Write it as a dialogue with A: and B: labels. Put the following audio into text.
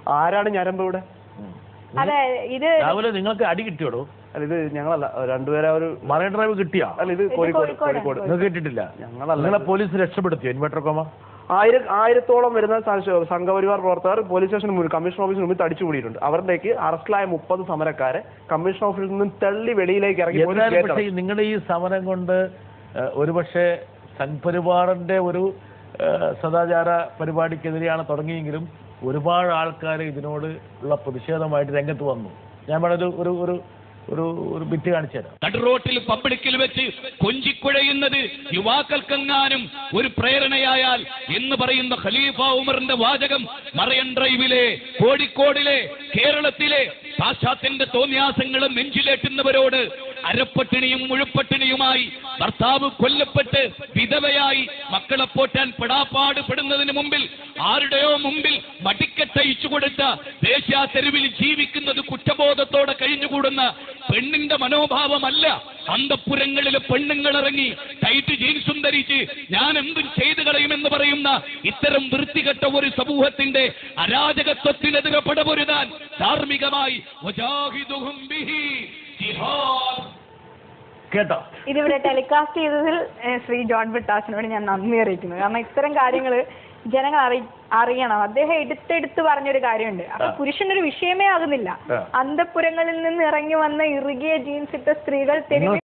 A: ആരാണ് ഞരമ്പ് ഇവിടെ
B: അതെ ഇത്
C: രാവിലെ നിങ്ങൾക്ക് അടി കിട്ടിയോടോ
A: അല്ല ഇത് ഞങ്ങളല്ല രണ്ടുപേരെ ഒരു
C: മറൈൻ ഡ്രൈവ് കിട്ടിയാ
A: അല്ല ഇത് കോഴിക്കോട് കോഴിക്കോട്
C: നിങ്ങൾക്ക് കിട്ടിയിട്ടില്ല
A: ഞങ്ങളല്ല
C: നിങ്ങളെ പോലീസ് രക്ഷപ്പെടുത്തിയോ ഇൻവെർട്ടർ കോമ
A: ആയിരം ആയിരത്തോളം വരുന്ന സ- സംഘപരിവാർ പ്രവർത്തകർ പോലീസ് സ്റ്റേഷന് മുന്നിൽ കമ്മീഷൻ ഓഫീസിന് മുമ്പിൽ തടിച്ചു കൂടിയിട്ടുണ്ട് അവരിലേക്ക് അറസ്റ്റിലായ മുപ്പത് സമരക്കാരെ കമ്മീഷൻ ഓഫീസിൽ നിന്നും തള്ളി വെളിയിലേക്ക് ഇറങ്ങി പോലീസ്
C: എന്നാലും
A: ഗേറ്റ്
C: പക്ഷേ നിങ്ങളുടെ ഈ സമരം കൊണ്ട് ഏഹ്, ഒരുപക്ഷെ സംഘപരിവാറിന്റെ ഒരു ഏഹ്, സദാചാര പരിപാടിക്കെതിരെയാണ് തുടങ്ങിയെങ്കിലും ഒരുപാട് ആൾക്കാർ ഇതിനോട് ഉള്ള പ്രതിഷേധമായിട്ട് രംഗത്ത് വന്നു ഞാൻ വേണം ഒരു ഒരു ഒരു ഒരു ഒരു ബിറ്റ് കാണിച്ചു തരാം
D: നടുറോട്ടിൽ പബ്ലിക്കിൽ വെച്ച് കൊഞ്ചിക്കുഴയുന്നത് യുവാക്കൾക്കെങ്ങാനും ഒരു പ്രേരണയായാൽ എന്ന് പറയുന്ന ഖലീഫ ഉമറിന്റെ വാചകം മറയൻ ഡ്രൈവിലെ കോഴിക്കോടിലെ കേരളത്തിലെ പാശ്ചാത്യന്റെ തോന്യാസങ്ങളും നെഞ്ചിലേറ്റുന്നവരോട് അരപ്പട്ടിണിയും മുഴുപ്പട്ടിണിയുമായി ഭർത്താവ് കൊല്ലപ്പെട്ട് വിധവയായി മക്കളെ പോറ്റാൻ പെടാപ്പാട് പെടുന്നതിന് മുമ്പിൽ ആരുടെയോ മുമ്പിൽ മടിക്കത്തയച്ചു കൊടുത്ത ദേശീയ തെരുവിൽ ജീവിക്കുന്നത് കുറ്റബോധത്തോടെ കഴിഞ്ഞുകൂടുന്ന പെണ്ണിന്റെ മനോഭാവമല്ല അന്തപ്പുരങ്ങളിലെ പെണ്ണുങ്ങൾ ഇറങ്ങി ടൈറ്റ് ജീൻസും ധരിച്ച് ഞാൻ എന്തും ചെയ്തു കളയുമെന്ന് പറയുന്ന ഇത്തരം വൃത്തികെട്ട ഒരു സമൂഹത്തിന്റെ അരാജകത്വത്തിനെതിരെ പടപൊരുതാൻ ധാർമ്മികമായി വജാഹിദുഹും ബിഹി ജിഹാദ്
C: കേട്ടോ
B: ഇതിവിടെ ടെലികാസ്റ്റ് ചെയ്തതിൽ ഏഹ്, ശ്രീ ജോൺ ബ്രിട്ടാസിനോട് ഞാൻ നന്ദി അറിയിക്കുന്നു കാരണം ഇത്തരം കാര്യങ്ങൾ ജനങ്ങൾ അറി അറിയണം അദ്ദേഹം എടുത്തെടുത്ത് പറഞ്ഞൊരു കാര്യമുണ്ട് അപ്പൊ
C: ആ.
B: പുരുഷനൊരു വിഷയമേ ആകുന്നില്ല
C: ആ.
B: അന്തപുരങ്ങളിൽ നിന്ന് ഇറങ്ങി വന്ന ഇറുകിയ ജീൻസ് ഇട്ട സ്ത്രീകൾ തെരുവിൽ